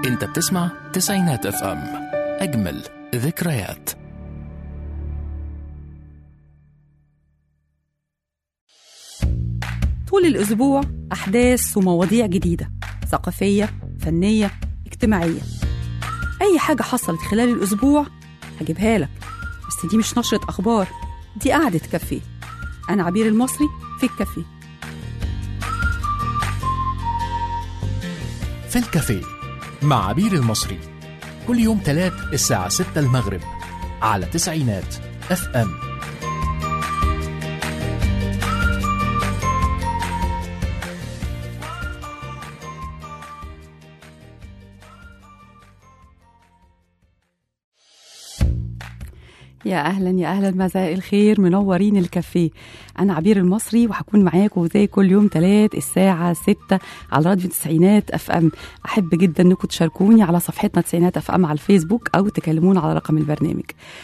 انت بتسمع تسعينات اف ام اجمل ذكريات طول الأسبوع أحداث ومواضيع جديدة ثقافية فنية اجتماعية أي حاجة حصلت خلال الأسبوع هجيبها لك بس دي مش نشرة أخبار دي قعدة كافيه أنا عبير المصري في الكافيه في الكافيه مع عبير المصري كل يوم تلات الساعة 6 المغرب على تسعينات اف ام يا اهلا يا اهلا مساء الخير منورين الكافيه انا عبير المصري وهكون معاكم زي كل يوم تلات الساعه 6 على راديو تسعينات اف ام احب جدا انكم تشاركوني على صفحتنا تسعينات اف ام على الفيسبوك او تكلمونا على رقم البرنامج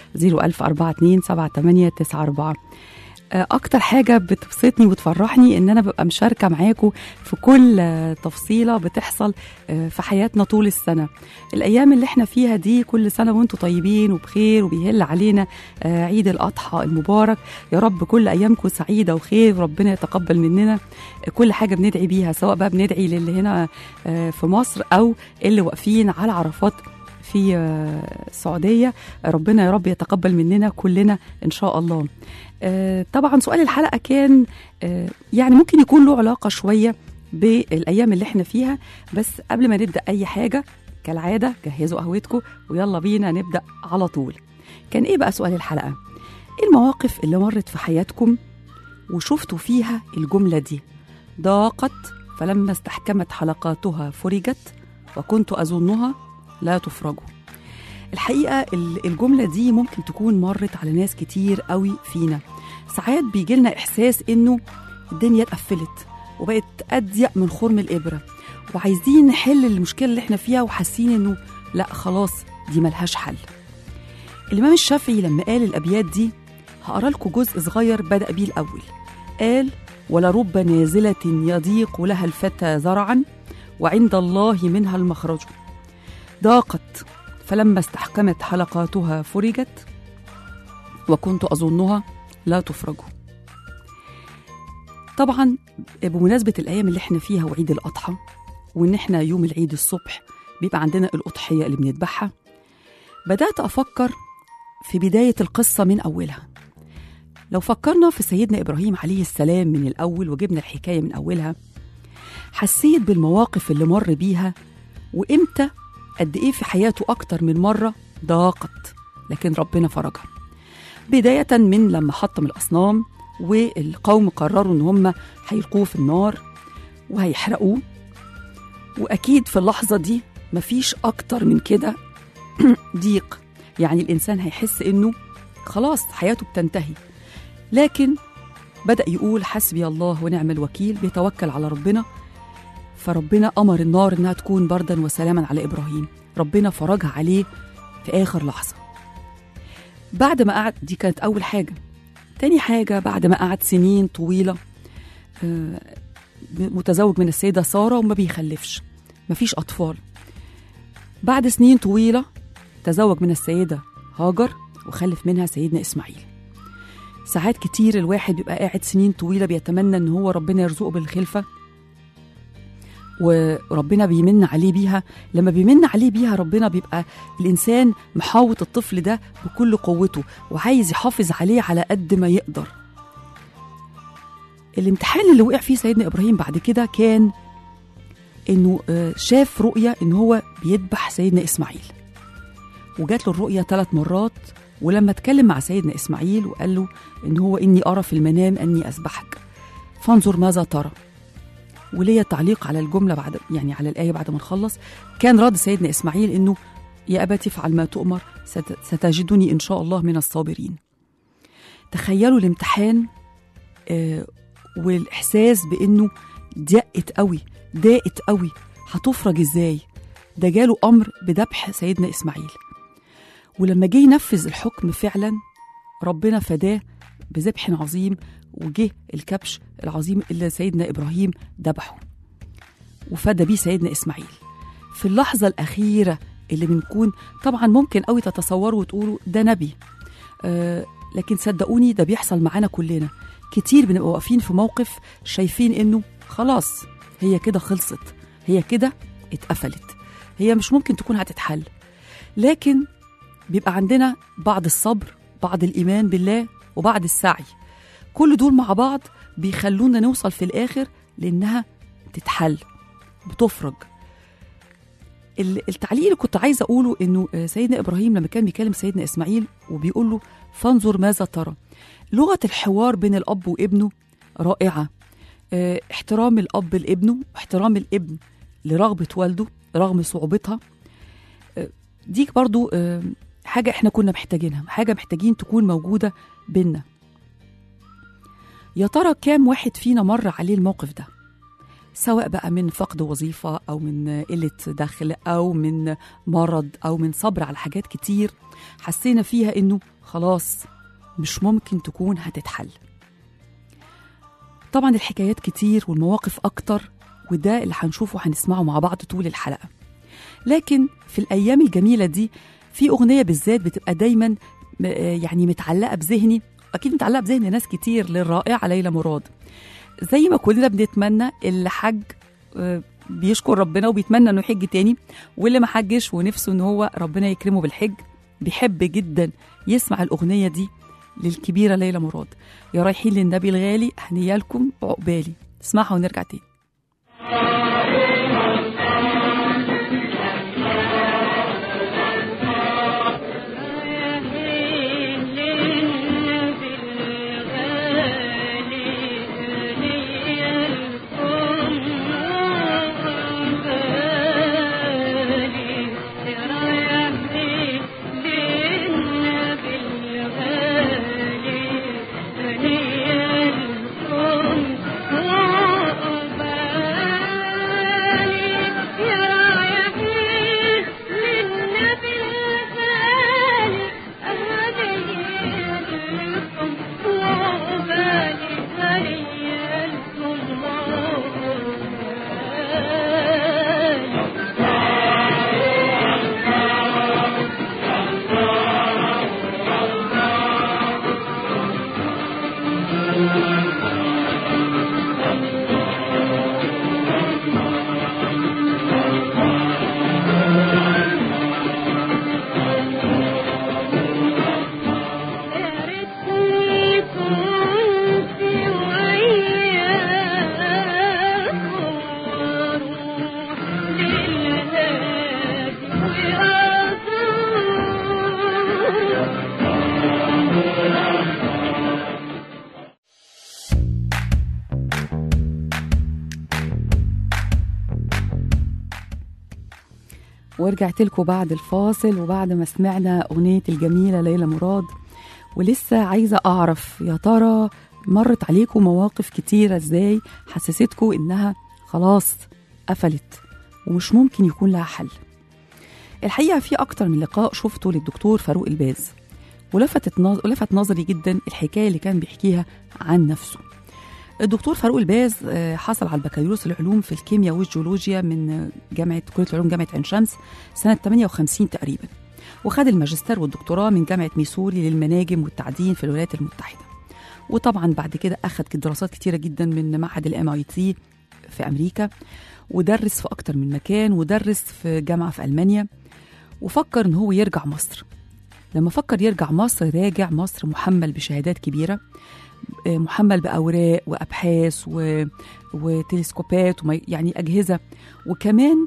01042 اكتر حاجه بتبسطني وتفرحني ان انا ببقى مشاركه معاكم في كل آه، تفصيله بتحصل آه، في حياتنا طول السنه الايام اللي احنا فيها دي كل سنه وانتم طيبين وبخير وبيهل علينا آه، عيد الاضحى المبارك يا رب كل ايامكم سعيده وخير وربنا يتقبل مننا كل حاجه بندعي بيها سواء بقى بندعي للي هنا آه، في مصر او اللي واقفين على عرفات في آه، السعوديه ربنا يا رب يتقبل مننا كلنا ان شاء الله آه، طبعا سؤال الحلقه كان آه، يعني ممكن يكون له علاقه شويه بالايام اللي احنا فيها بس قبل ما نبدا اي حاجه كالعاده جهزوا قهوتكم ويلا بينا نبدا على طول كان ايه بقى سؤال الحلقه ايه المواقف اللي مرت في حياتكم وشفتوا فيها الجمله دي ضاقت فلما استحكمت حلقاتها فرجت وكنت اظنها لا تفرج الحقيقه ال- الجمله دي ممكن تكون مرت على ناس كتير قوي فينا ساعات بيجي لنا احساس انه الدنيا اتقفلت وبقت اضيق من خرم الابره وعايزين نحل المشكله اللي احنا فيها وحاسين انه لا خلاص دي ملهاش حل الامام الشافعي لما قال الابيات دي هقرا لكم جزء صغير بدا بيه الاول قال ولرب نازله يضيق لها الفتى ذرعا وعند الله منها المخرج ضاقت فلما استحكمت حلقاتها فرجت وكنت اظنها لا تفرج طبعا بمناسبه الايام اللي احنا فيها وعيد الاضحى وان احنا يوم العيد الصبح بيبقى عندنا الاضحيه اللي بنذبحها بدات افكر في بدايه القصه من اولها لو فكرنا في سيدنا ابراهيم عليه السلام من الاول وجبنا الحكايه من اولها حسيت بالمواقف اللي مر بيها وامتى قد ايه في حياته اكتر من مره ضاقت لكن ربنا فرجها بدايه من لما حطم الاصنام والقوم قرروا ان هم هيلقوه في النار وهيحرقوه واكيد في اللحظه دي مفيش اكتر من كده ضيق يعني الانسان هيحس انه خلاص حياته بتنتهي لكن بدا يقول حسبي الله ونعم الوكيل بيتوكل على ربنا فربنا امر النار انها تكون بردا وسلاما على ابراهيم ربنا فرجها عليه في اخر لحظه بعد ما قعد دي كانت اول حاجه تاني حاجه بعد ما قعد سنين طويله آه، متزوج من السيده ساره وما بيخلفش مفيش اطفال بعد سنين طويله تزوج من السيده هاجر وخلف منها سيدنا اسماعيل ساعات كتير الواحد بيبقى قاعد سنين طويله بيتمنى ان هو ربنا يرزقه بالخلفه وربنا بيمن عليه بيها لما بيمن عليه بيها ربنا بيبقى الإنسان محاوط الطفل ده بكل قوته وعايز يحافظ عليه على قد ما يقدر الامتحان اللي وقع فيه سيدنا إبراهيم بعد كده كان إنه آه، شاف رؤية إن هو بيذبح سيدنا إسماعيل وجات له الرؤية ثلاث مرات ولما اتكلم مع سيدنا إسماعيل وقال له إن هو إني أرى في المنام أني أذبحك فانظر ماذا ترى وليا تعليق على الجمله بعد يعني على الايه بعد ما نخلص كان رد سيدنا اسماعيل انه يا ابت افعل ما تؤمر ست- ستجدني ان شاء الله من الصابرين تخيلوا الامتحان آه والاحساس بانه ضاقت قوي ضاقت قوي هتفرج ازاي ده جاله امر بذبح سيدنا اسماعيل ولما جه ينفذ الحكم فعلا ربنا فداه بذبح عظيم وجه الكبش العظيم اللي سيدنا ابراهيم ذبحه وفدى بيه سيدنا اسماعيل في اللحظة الأخيرة اللي بنكون طبعا ممكن قوي تتصوروا وتقولوا ده نبي آه لكن صدقوني ده بيحصل معانا كلنا كتير بنبقى واقفين في موقف شايفين انه خلاص هي كده خلصت هي كده اتقفلت هي مش ممكن تكون هتتحل لكن بيبقى عندنا بعض الصبر بعض الإيمان بالله وبعض السعي كل دول مع بعض بيخلونا نوصل في الآخر لأنها تتحل بتفرج ال- التعليق اللي كنت عايزة أقوله إنه آه، سيدنا إبراهيم لما كان بيكلم سيدنا إسماعيل وبيقول له فانظر ماذا ترى لغة الحوار بين الأب وابنه رائعة آه، احترام الأب لابنه واحترام الابن لرغبة والده رغم صعوبتها آه، دي برضو آه، حاجة احنا كنا محتاجينها حاجة محتاجين تكون موجودة بينا يا ترى كام واحد فينا مر عليه الموقف ده سواء بقى من فقد وظيفة أو من قلة دخل أو من مرض أو من صبر على حاجات كتير حسينا فيها إنه خلاص مش ممكن تكون هتتحل طبعا الحكايات كتير والمواقف أكتر وده اللي هنشوفه هنسمعه مع بعض طول الحلقة لكن في الأيام الجميلة دي في أغنية بالذات بتبقى دايما م- آه يعني متعلقة بذهني أكيد متعلقة بذهن ناس كتير للرائعة ليلى مراد زي ما كلنا بنتمنى اللي حج آه، بيشكر ربنا وبيتمنى انه يحج تاني واللي ما حجش ونفسه ان هو ربنا يكرمه بالحج بيحب جدا يسمع الاغنيه دي للكبيره ليلى مراد يا رايحين للنبي الغالي هنيالكم عقبالي اسمعها ونرجع تاني ورجعت لكم بعد الفاصل وبعد ما سمعنا أغنية الجميلة ليلى مراد ولسه عايزة أعرف يا ترى مرت عليكم مواقف كتيرة ازاي حسستكم إنها خلاص قفلت ومش ممكن يكون لها حل الحقيقة في أكتر من لقاء شفته للدكتور فاروق الباز ولفتت نظ... ولفت نظري جدا الحكاية اللي كان بيحكيها عن نفسه الدكتور فاروق الباز آه، حصل على البكالوريوس العلوم في الكيمياء والجيولوجيا من آه، جامعة كلية العلوم جامعة عين شمس سنة 58 تقريبا وخد الماجستير والدكتوراه من جامعة ميسوري للمناجم والتعدين في الولايات المتحدة وطبعا بعد كده أخذ دراسات كتيرة جدا من معهد الام اي تي في أمريكا ودرس في أكتر من مكان ودرس في جامعة في ألمانيا وفكر إن هو يرجع مصر لما فكر يرجع مصر راجع مصر محمل بشهادات كبيرة آه، محمل بأوراق وأبحاث و... وتلسكوبات وما... يعني أجهزة وكمان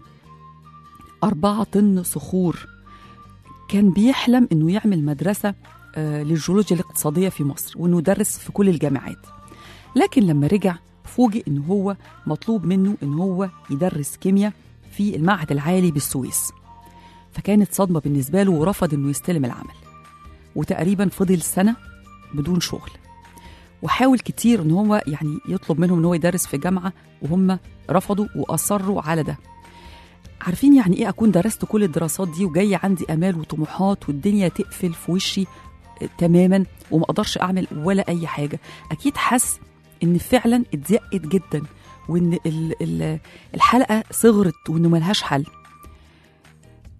أربعة طن صخور كان بيحلم إنه يعمل مدرسة آه، للجيولوجيا الاقتصادية في مصر وإنه يدرس في كل الجامعات لكن لما رجع فوجئ إن هو مطلوب منه إن هو يدرس كيمياء في المعهد العالي بالسويس فكانت صدمة بالنسبة له ورفض إنه يستلم العمل وتقريبا فضل سنة بدون شغل وحاول كتير ان هو يعني يطلب منهم ان هو يدرس في جامعه وهم رفضوا واصروا على ده عارفين يعني ايه اكون درست كل الدراسات دي وجاي عندي امال وطموحات والدنيا تقفل في وشي آه، تماما وما اقدرش اعمل ولا اي حاجه اكيد حس ان فعلا اتزقت جدا وان ال- ال- الحلقه صغرت وانه ملهاش حل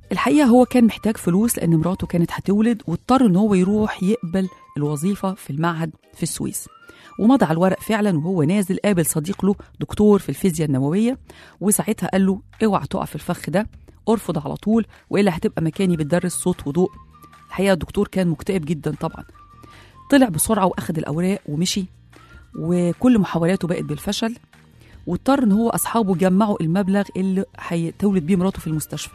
الحقيقة هو كان محتاج فلوس لأن مراته كانت هتولد واضطر إن هو يروح يقبل الوظيفة في المعهد في السويس ومضى على الورق فعلا وهو نازل قابل صديق له دكتور في الفيزياء النووية وساعتها قال له اوعى تقع في الفخ ده ارفض على طول والا هتبقى مكاني بتدرس صوت وضوء الحقيقة الدكتور كان مكتئب جدا طبعا طلع بسرعة وأخد الأوراق ومشي وكل محاولاته بقت بالفشل واضطر ان هو اصحابه جمعوا المبلغ اللي هيتولد بيه مراته في المستشفى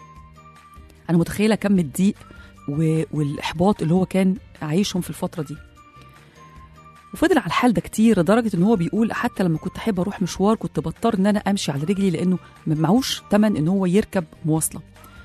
انا متخيله كم الضيق و- والاحباط اللي هو كان عايشهم في الفتره دي وفضل على الحال ده كتير لدرجه ان هو بيقول حتى لما كنت احب اروح مشوار كنت بضطر ان انا امشي على رجلي لانه ما معهوش تمن ان هو يركب مواصله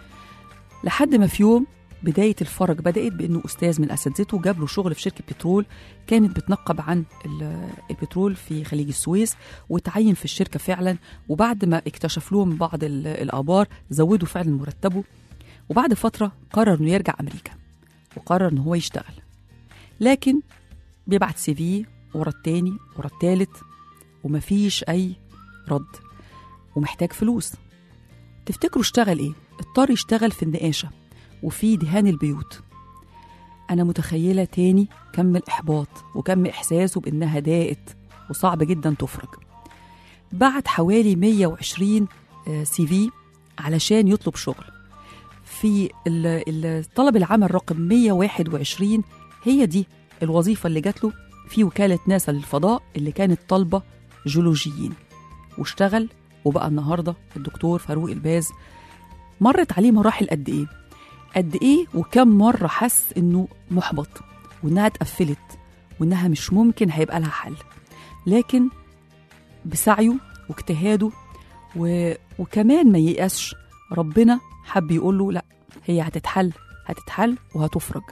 لحد ما في يوم بداية الفرج بدأت بأنه أستاذ من أساتذته جاب له شغل في شركة بترول كانت بتنقب عن ال- البترول في خليج السويس وتعين في الشركة فعلا وبعد ما اكتشف لهم بعض ال- الآبار زودوا فعلا مرتبه وبعد فترة قرر إنه يرجع أمريكا وقرر إن هو يشتغل لكن بيبعت سي في ورا التاني ورا التالت ومفيش أي رد ومحتاج فلوس تفتكروا اشتغل إيه؟ اضطر يشتغل في النقاشة وفي دهان البيوت أنا متخيلة تاني كم الإحباط وكم إحساسه بإنها ضاقت وصعب جدا تفرج بعت حوالي 120 آه، سي في علشان يطلب شغل في ال- ال- طلب العمل رقم 121 هي دي الوظيفة اللي جات له في وكالة ناسا للفضاء اللي كانت طالبة جيولوجيين واشتغل وبقى النهاردة الدكتور فاروق الباز مرت عليه مراحل قد إيه قد ايه وكم مره حس انه محبط وانها اتقفلت وانها مش ممكن هيبقى لها حل لكن بسعيه واجتهاده و... وكمان ما ييأسش ربنا حب يقول له لا هي هتتحل هتتحل وهتفرج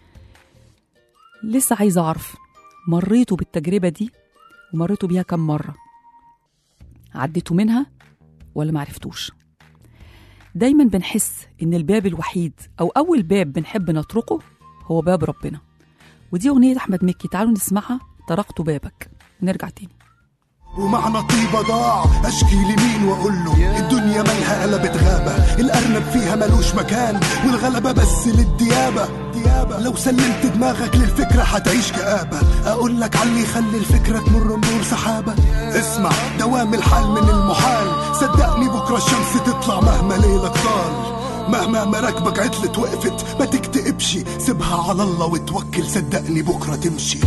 لسه عايزه اعرف مريتوا بالتجربه دي ومريتوا بيها كم مره عديتوا منها ولا معرفتوش دايما بنحس ان الباب الوحيد او اول باب بنحب نطرقه هو باب ربنا ودي اغنيه احمد مكي تعالوا نسمعها طرقت بابك ونرجع تاني ومعنى طيبة ضاع اشكي لمين واقول له الدنيا مالها قلبت غابة الارنب فيها ملوش مكان والغلبة بس للديابة ديابة لو سلمت دماغك للفكرة هتعيش كآبة اقول لك علي يخلي الفكرة تمر مرور سحابة اسمع دوام الحال من المحال صدقني بكرة الشمس تطلع مهما ليلك طال مهما مراكبك عطلت وقفت ما تكتئبش سيبها على الله وتوكل صدقني بكرة تمشي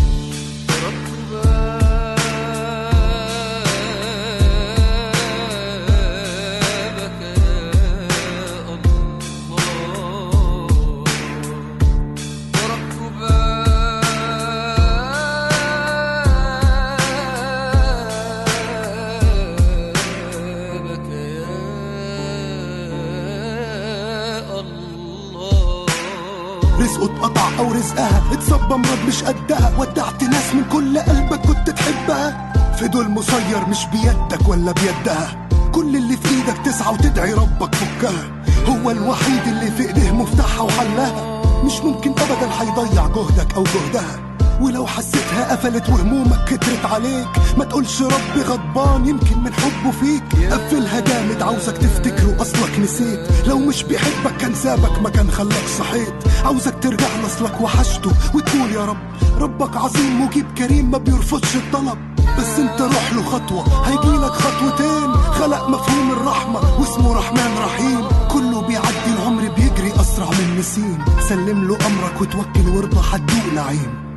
رزقه اتقطع او رزقها اتصب امراض مش قدها ودعت ناس من كل قلبك كنت تحبها في دول مسير مش بيدك ولا بيدها كل اللي في ايدك تسعى وتدعي ربك فكها هو الوحيد اللي في ايديه مفتاحها وحلها مش ممكن ابدا هيضيع جهدك او جهدها ولو حسيتها قفلت وهمومك كترت عليك ما تقولش ربي غضبان يمكن من حبه فيك قفلها جامد عاوزك تفتكره اصلك نسيت لو مش بيحبك كان سابك ما كان خلاك صحيت عاوزك ترجع لاصلك وحشته وتقول يا رب ربك عظيم مجيب كريم ما بيرفضش الطلب بس انت روح له خطوة هيجيلك خطوتين خلق مفهوم الرحمة واسمه رحمن رحيم كله بيعدي العمر بيجري أسرع من نسيم سلم له أمرك وتوكل وارضى هتدوق نعيم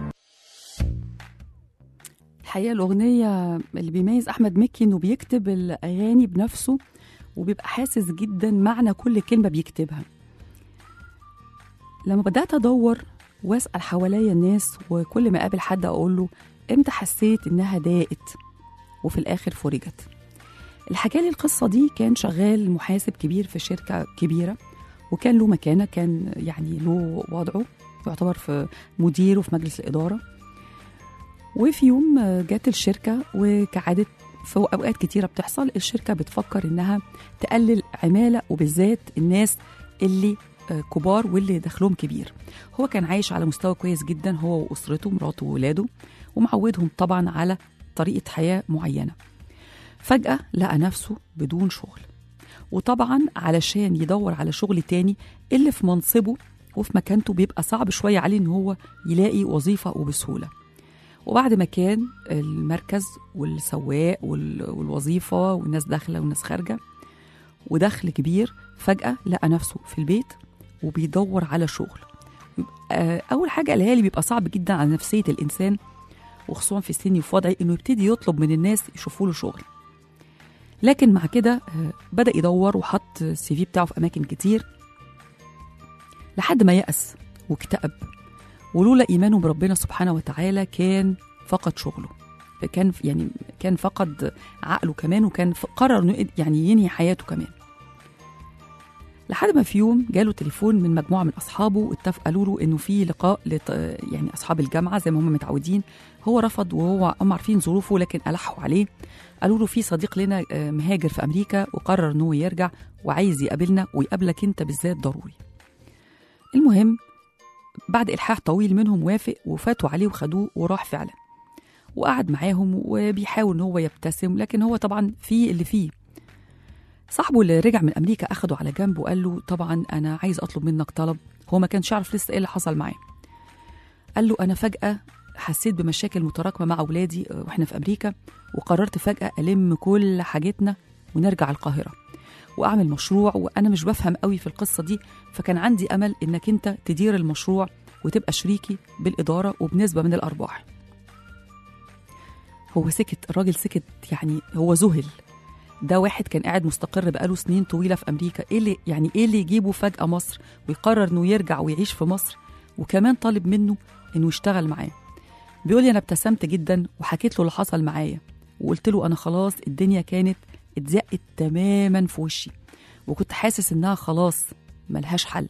الحقيقه الاغنيه اللي بيميز احمد مكي انه بيكتب الاغاني بنفسه وبيبقى حاسس جدا معنى كل كلمه بيكتبها لما بدات ادور واسال حواليا الناس وكل ما اقابل حد اقول له امتى حسيت انها ضاقت وفي الاخر فرجت اللي حكى لي القصه دي كان شغال محاسب كبير في شركه كبيره وكان له مكانه كان يعني له وضعه يعتبر في مدير وفي مجلس الاداره وفي يوم جت الشركة وكعادة في أوقات كتيرة بتحصل الشركة بتفكر إنها تقلل عمالة وبالذات الناس اللي آه، كبار واللي دخلهم كبير هو كان عايش على مستوى كويس جدا هو وأسرته مراته وولاده ومعودهم طبعا على طريقة حياة معينة فجأة لقى نفسه بدون شغل وطبعا علشان يدور على شغل تاني اللي في منصبه وفي مكانته بيبقى صعب شوية عليه إن هو يلاقي وظيفة وبسهولة وبعد ما كان المركز والسواق وال- والوظيفة والناس داخلة والناس خارجة ودخل كبير فجأة لقى نفسه في البيت وبيدور على شغل آه، أول حاجة قالها لي بيبقى صعب جدا على نفسية الإنسان وخصوصا في سني وفي وضعي إنه يبتدي يطلب من الناس يشوفوا له شغل لكن مع كده آه، بدأ يدور وحط السي في بتاعه في أماكن كتير لحد ما يأس واكتئب ولولا إيمانه بربنا سبحانه وتعالى كان فقد شغله كان يعني كان فقد عقله كمان وكان ف- قرر انه يعني ينهي حياته كمان لحد ما في يوم جاله تليفون من مجموعه من اصحابه واتفق قالوا له انه في لقاء لط... يعني اصحاب الجامعه زي ما هم متعودين هو رفض وهو هم عارفين ظروفه لكن الحوا عليه قالوا له في صديق لنا آه، مهاجر في امريكا وقرر ان هو يرجع وعايز يقابلنا ويقابلك انت بالذات ضروري المهم بعد الحاح طويل منهم وافق وفاتوا عليه وخدوه وراح فعلا وقعد معاهم وبيحاول ان هو يبتسم لكن هو طبعا في اللي فيه صاحبه اللي رجع من امريكا اخده على جنب وقال له طبعا انا عايز اطلب منك طلب هو ما كانش يعرف لسه ايه اللي حصل معاه قال له انا فجاه حسيت بمشاكل متراكمه مع اولادي آه، واحنا في امريكا وقررت فجاه الم كل حاجتنا ونرجع القاهره واعمل مشروع وانا مش بفهم قوي في القصه دي فكان عندي امل انك انت تدير المشروع وتبقى شريكي بالاداره وبنسبه من الارباح هو سكت الراجل سكت يعني هو ذهل ده واحد كان قاعد مستقر بقاله سنين طويله في امريكا ايه اللي يعني ايه اللي يجيبه فجاه مصر ويقرر انه يرجع ويعيش في مصر وكمان طالب منه انه يشتغل معاه بيقول لي انا ابتسمت جدا وحكيت له اللي حصل معايا وقلت له انا خلاص الدنيا كانت اتزقت تماما في وشي وكنت حاسس انها خلاص ملهاش حل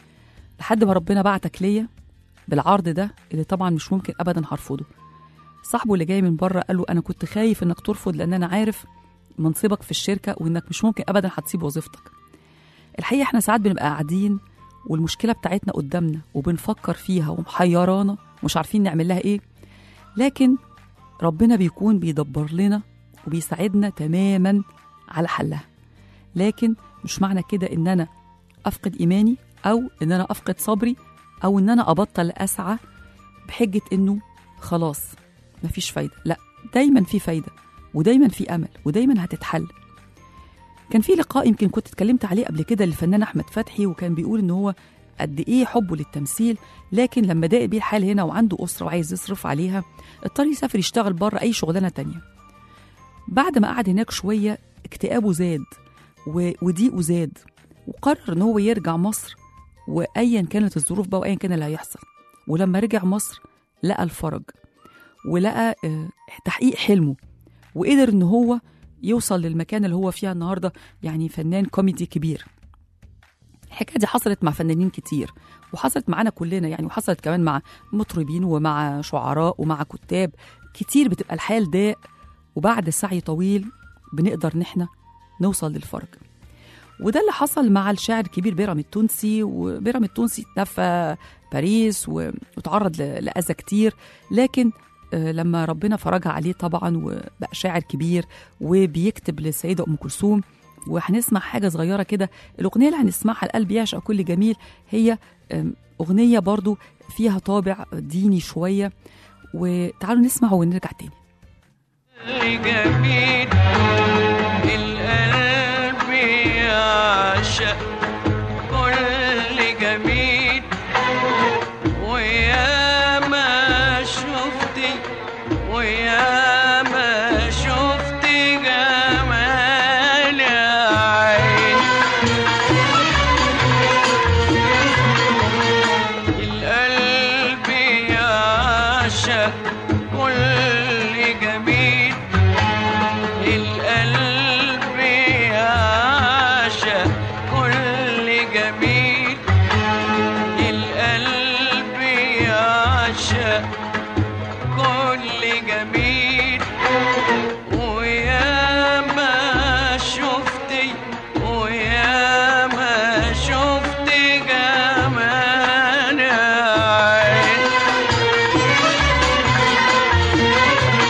لحد ما ربنا بعتك ليا بالعرض ده اللي طبعا مش ممكن ابدا هرفضه صاحبه اللي جاي من بره قال له انا كنت خايف انك ترفض لان انا عارف منصبك في الشركه وانك مش ممكن ابدا هتسيب وظيفتك الحقيقه احنا ساعات بنبقى قاعدين والمشكله بتاعتنا قدامنا وبنفكر فيها ومحيرانا مش عارفين نعمل لها ايه لكن ربنا بيكون بيدبر لنا وبيساعدنا تماما على حلها لكن مش معنى كده ان انا افقد ايماني او ان انا افقد صبري او ان انا ابطل اسعى بحجه انه خلاص مفيش فايده لا دايما في فايده ودايما في امل ودايما هتتحل كان في لقاء يمكن كنت اتكلمت عليه قبل كده للفنان احمد فتحي وكان بيقول ان هو قد ايه حبه للتمثيل لكن لما ضاق بيه الحال هنا وعنده اسره وعايز يصرف عليها اضطر يسافر يشتغل بره اي شغلانه تانية بعد ما قعد هناك شويه اكتئابه زاد و- وضيقه زاد وقرر ان هو يرجع مصر وايا كانت الظروف بقى وايا كان اللي هيحصل ولما رجع مصر لقى الفرج ولقى آه، تحقيق حلمه وقدر ان هو يوصل للمكان اللي هو فيها النهارده يعني فنان كوميدي كبير الحكايه دي حصلت مع فنانين كتير وحصلت معانا كلنا يعني وحصلت كمان مع مطربين ومع شعراء ومع كتاب كتير بتبقى الحال ضاق وبعد سعي طويل بنقدر ان احنا نوصل للفرج وده اللي حصل مع الشاعر الكبير بيرام التونسي وبيرام التونسي اتنفى باريس و- وتعرض ل- لأذى كتير لكن آه، لما ربنا فرجها عليه طبعا وبقى شاعر كبير وبيكتب للسيدة أم كلثوم وهنسمع حاجة صغيرة كده الأغنية اللي هنسمعها القلب يعشق كل جميل هي آم، أغنية برضو فيها طابع ديني شوية وتعالوا نسمع ونرجع تاني جميل القلب يعشق كل جميل ويا ما شفتي ويا ما شفتي جمال عين القلب يعشق كل جميل القلب يعشق كل جميل القلب يعشق كل جميل ويا ما شفتي ويا ما شفتي جمال عين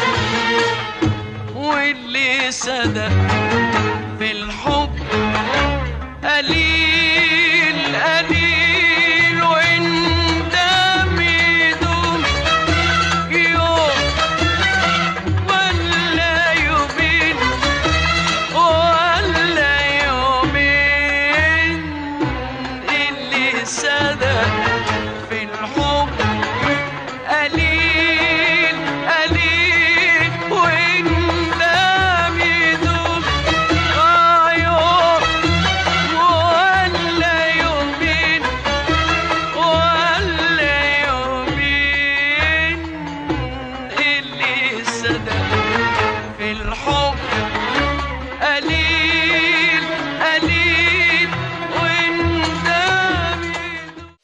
واللي صدق في الحب قليل قليل وانت مدوم يوم ولا يومين ولا يومين اللي سدى في الحب قليل قليل وانت مدوم آه يوم ولا يومين ولا يومين اللي سدى في الحب قليل قليل وانت مدوم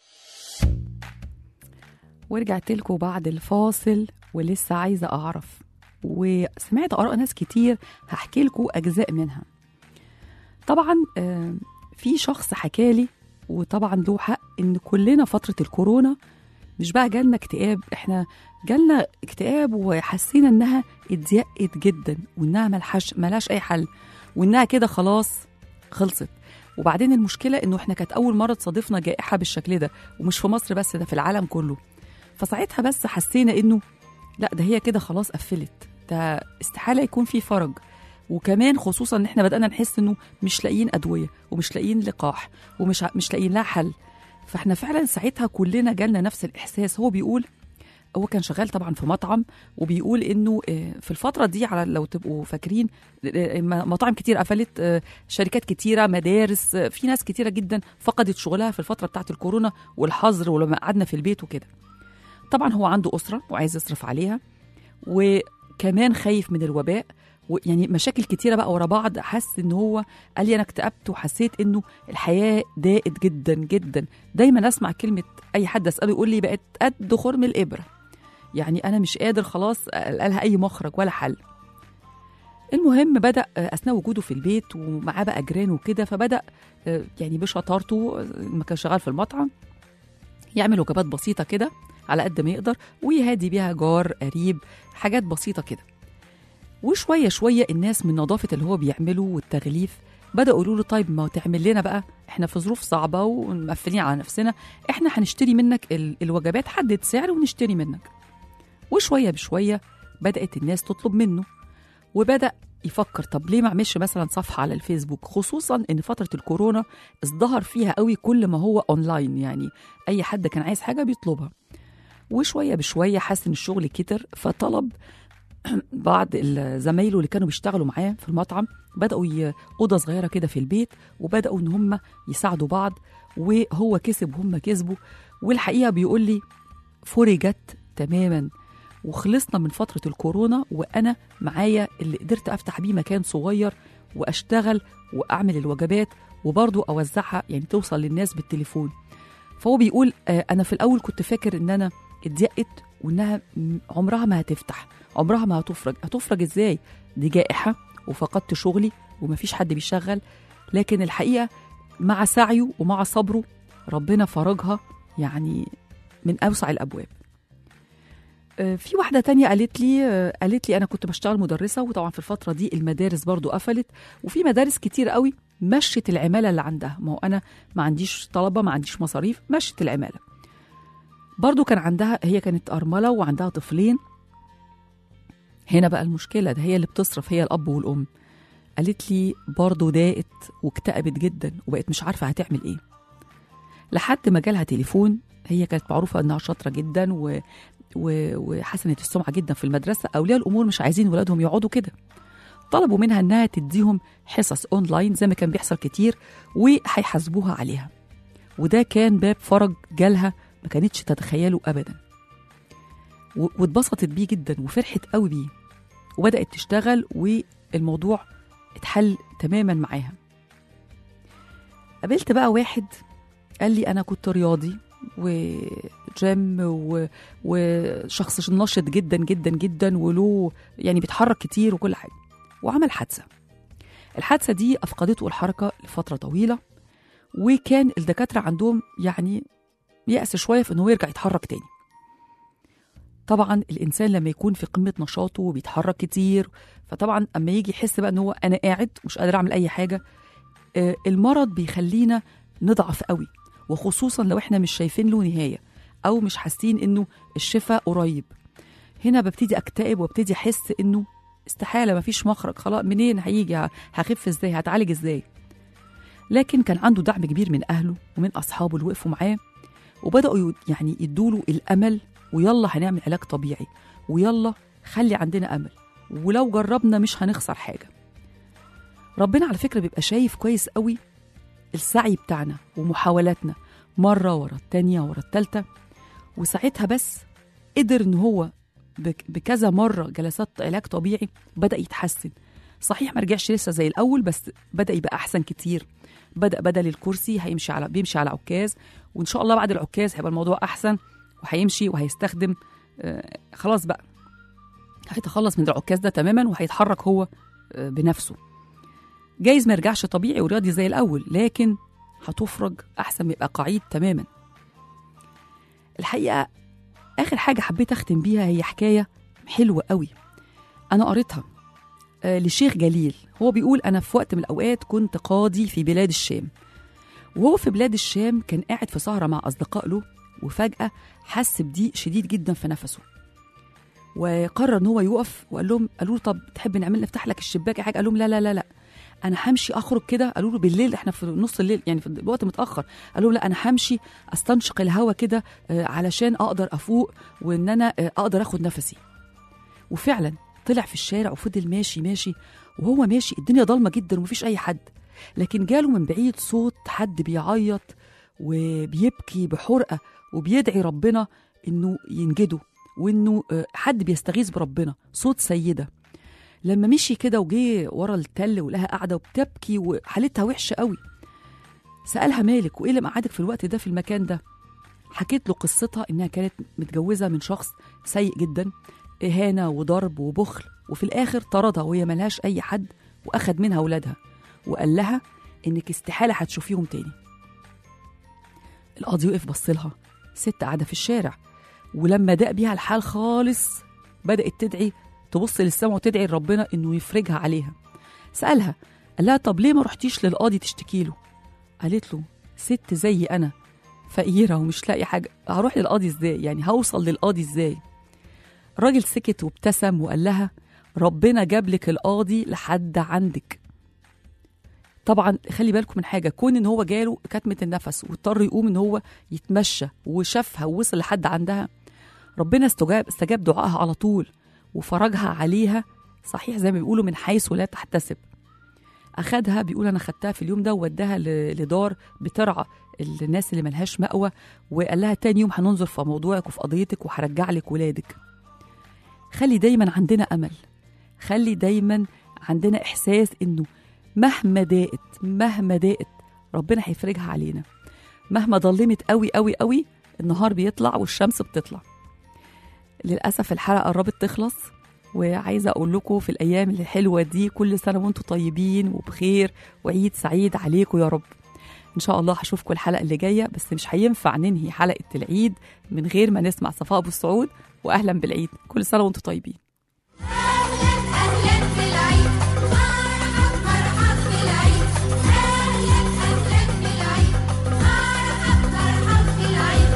ورجعت لكم بعد الفاصل ولسه عايزة أعرف وسمعت آراء ناس كتير هحكي لكم أجزاء منها طبعا آه، في شخص حكالي وطبعا له حق إن كلنا فترة الكورونا مش بقى جالنا اكتئاب احنا جالنا اكتئاب وحسينا انها اتضيقت جدا وانها ملحش ملاش اي حل وانها كده خلاص خلصت وبعدين المشكله انه احنا كانت اول مره تصادفنا جائحه بالشكل ده ومش في مصر بس ده في العالم كله فساعتها بس حسينا انه لا ده هي كده خلاص قفلت ده استحاله يكون في فرج وكمان خصوصا ان احنا بدانا نحس انه مش لاقيين ادويه ومش لاقيين لقاح ومش ع- مش لاقيين لها حل فاحنا فعلا ساعتها كلنا جالنا نفس الاحساس هو بيقول هو كان شغال طبعا في مطعم وبيقول انه آه، في الفتره دي على لو تبقوا فاكرين آه، م- مطاعم كتير قفلت آه، شركات كتيره مدارس آه، في ناس كتيره جدا فقدت شغلها في الفتره بتاعت الكورونا والحظر ولما قعدنا في البيت وكده طبعا هو عنده اسره وعايز يصرف عليها وكمان خايف من الوباء ويعني مشاكل كتيره بقى ورا بعض حس ان هو قال لي انا اكتئبت وحسيت انه الحياه ضاقت جدا جدا دايما اسمع كلمه اي حد اساله يقول لي بقت قد خرم الابره يعني انا مش قادر خلاص القى لها اي مخرج ولا حل المهم بدا آه، اثناء وجوده في البيت ومعاه بقى جيران وكده فبدا آه، يعني بشطارته آه، لما كان شغال في المطعم يعمل وجبات بسيطه كده على قد ما يقدر ويهادي بيها جار قريب حاجات بسيطه كده وشويه شويه الناس من نظافه اللي هو بيعمله والتغليف بداوا يقولوا له طيب ما تعمل لنا بقى احنا في ظروف صعبه ومقفلين على نفسنا احنا هنشتري منك ال- الوجبات حدد سعر ونشتري منك وشويه بشويه بدات الناس تطلب منه وبدا يفكر طب ليه ما اعملش مثلا صفحه على الفيسبوك خصوصا ان فتره الكورونا ازدهر فيها قوي كل ما هو اونلاين يعني اي حد كان عايز حاجه بيطلبها وشويه بشويه حس ان الشغل كتر فطلب بعض ال- زمايله اللي كانوا بيشتغلوا معاه في المطعم بداوا ي- اوضه صغيره كده في البيت وبداوا ان هم يساعدوا بعض وهو كسب وهم كسبوا والحقيقه بيقول لي فرجت تماما وخلصنا من فتره الكورونا وانا معايا اللي قدرت افتح بيه مكان صغير واشتغل واعمل الوجبات وبرضه اوزعها يعني توصل للناس بالتليفون فهو بيقول آه، انا في الاول كنت فاكر ان انا اتضايقت وانها م- عمرها ما هتفتح عمرها ما هتفرج هتفرج ازاي دي جائحه وفقدت شغلي ومفيش حد بيشغل لكن الحقيقه مع سعيه ومع صبره ربنا فرجها يعني من اوسع الابواب آه، في واحدة تانية قالت لي آه، قالت لي أنا كنت بشتغل مدرسة وطبعا في الفترة دي المدارس برضو قفلت وفي مدارس كتير قوي مشت العمالة اللي عندها ما هو أنا ما عنديش طلبة ما عنديش مصاريف مشت العمالة برضو كان عندها هي كانت أرملة وعندها طفلين هنا بقى المشكلة ده هي اللي بتصرف هي الأب والأم قالت لي برضو ضاقت واكتئبت جدا وبقت مش عارفة هتعمل إيه لحد ما جالها تليفون هي كانت معروفة إنها شاطرة جدا و... و... وحسنت السمعة جدا في المدرسة أولياء الأمور مش عايزين ولادهم يقعدوا كده طلبوا منها إنها تديهم حصص أونلاين زي ما كان بيحصل كتير وهيحاسبوها عليها وده كان باب فرج جالها ما كانتش تتخيله أبدا و- واتبسطت بيه جدا وفرحت قوي بيه وبدأت تشتغل والموضوع اتحل تماما معاها قابلت بقى واحد قال لي أنا كنت رياضي وجيم و... وشخص نشط جدا جدا جدا وله يعني بيتحرك كتير وكل حاجة وعمل حادثة الحادثة دي أفقدته الحركة لفترة طويلة وكان الدكاترة عندهم يعني يأس شوية في إنه هو يرجع يتحرك تاني طبعا الإنسان لما يكون في قمة نشاطه وبيتحرك كتير فطبعا أما يجي يحس بقى إن هو أنا قاعد مش قادر أعمل أي حاجة آه، المرض بيخلينا نضعف قوي وخصوصا لو احنا مش شايفين له نهايه او مش حاسين انه الشفاء قريب هنا ببتدي اكتئب وابتدي احس انه استحاله مفيش مخرج خلاص منين هيجي ه- هخف ازاي هتعالج ازاي لكن كان عنده دعم كبير من اهله ومن اصحابه اللي وقفوا معاه وبداوا يد- يعني يدوله الامل ويلا هنعمل علاج طبيعي ويلا خلي عندنا امل ولو جربنا مش هنخسر حاجه ربنا على فكره بيبقى شايف كويس قوي السعي بتاعنا ومحاولاتنا مره ورا التانيه ورا التالته وساعتها بس قدر ان هو بك- بكذا مره جلسات علاج طبيعي بدا يتحسن صحيح ما رجعش لسه زي الاول بس بدا يبقى احسن كتير بدا بدل الكرسي هيمشي على بيمشي على عكاز وان شاء الله بعد العكاز هيبقى الموضوع احسن وهيمشي وهيستخدم آه خلاص بقى هيتخلص من العكاز ده تماما وهيتحرك هو آه بنفسه جايز ما يرجعش طبيعي ورياضي زي الاول لكن هتفرج احسن ما يبقى قعيد تماما الحقيقه اخر حاجه حبيت اختم بيها هي حكايه حلوه قوي انا قريتها آه لشيخ جليل هو بيقول انا في وقت من الاوقات كنت قاضي في بلاد الشام وهو في بلاد الشام كان قاعد في سهره مع اصدقاء له وفجاه حس بضيق شديد جدا في نفسه وقرر ان هو يقف وقال لهم قالوا له طب تحب نعمل نفتح لك الشباك أي حاجه قال لهم لا لا لا لا انا همشي اخرج كده قالوا له بالليل احنا في نص الليل يعني في الوقت متاخر قالوا له لا انا همشي استنشق الهواء كده آه، علشان اقدر افوق وان انا آه، اقدر اخد نفسي وفعلا طلع في الشارع وفضل ماشي ماشي وهو ماشي الدنيا ضلمه جدا ومفيش اي حد لكن جاله من بعيد صوت حد بيعيط وبيبكي بحرقه وبيدعي ربنا انه ينجده وانه آه، حد بيستغيث بربنا صوت سيده لما مشي كده وجه ورا التل ولقاها قاعده وبتبكي وحالتها وحشه قوي سالها مالك وايه اللي مقعدك في الوقت ده في المكان ده حكيت له قصتها انها كانت متجوزه من شخص سيء جدا اهانه وضرب وبخل وفي الاخر طردها وهي ملهاش اي حد واخد منها ولادها وقال لها انك استحاله هتشوفيهم تاني القاضي وقف بص لها ست قاعده في الشارع ولما داق بيها الحال خالص بدات تدعي تبص للسماء وتدعي لربنا انه يفرجها عليها سالها قال لها طب ليه ما رحتيش للقاضي تشتكي له قالت له ست زي انا فقيره ومش لاقي حاجه هروح للقاضي ازاي يعني هوصل للقاضي ازاي الراجل سكت وابتسم وقال لها ربنا جاب لك القاضي لحد عندك طبعا خلي بالكم من حاجه كون ان هو جاله كتمه النفس واضطر يقوم ان هو يتمشى وشافها ووصل لحد عندها ربنا استجاب استجاب دعائها على طول وفرجها عليها صحيح زي ما بيقولوا من حيث لا تحتسب اخدها بيقول انا خدتها في اليوم ده ووداها ل- لدار بترعى الناس اللي ملهاش مأوى وقال لها تاني يوم هننظر في موضوعك وفي قضيتك وهرجع لك ولادك خلي دايما عندنا امل خلي دايما عندنا احساس انه مهما ضاقت مهما ضاقت ربنا هيفرجها علينا مهما ضلمت قوي قوي قوي النهار بيطلع والشمس بتطلع للاسف الحلقه قربت تخلص وعايزه اقول لكم في الايام الحلوه دي كل سنه وانتم طيبين وبخير وعيد سعيد عليكم يا رب ان شاء الله هشوفكم الحلقه اللي جايه بس مش هينفع ننهي حلقه العيد من غير ما نسمع صفاء ابو السعود واهلا بالعيد كل سنه وانتم طيبين أهلا بالعيد مرحب مرحب بالعيد أهلا أهلا بالعيد مرحب مرحب بالعيد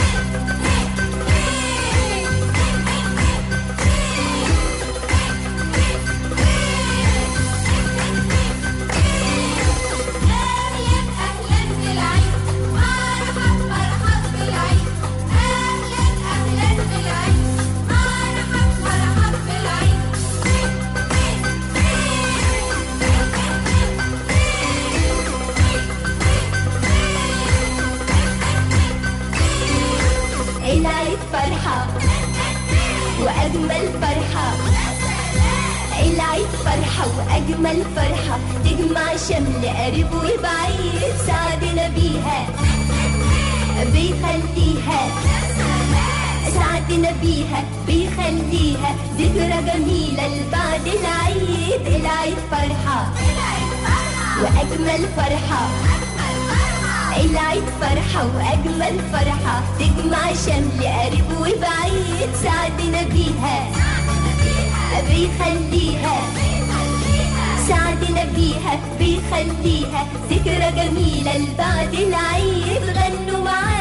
أهلا أهلا بالعيد مرحب مرحب بالعيد أهلا أهلا بالعيد مرحب مرحب بالعيد العيد فرحة وأجمل فرحة العيد فرحة وأجمل فرحة تجمع شمل قريب وبعيد سعدنا بيها بيخليها سعدنا بيها بيخليها ذكرى جميلة لبعد العيد العيد فرحة وأجمل فرحة العيد فرحة وأجمل فرحة تجمع شمل قريب وبعيد سعدنا بيها بيخليها سعدنا بيها بيخليها ذكرى جميلة لبعد العيد غنوا معانا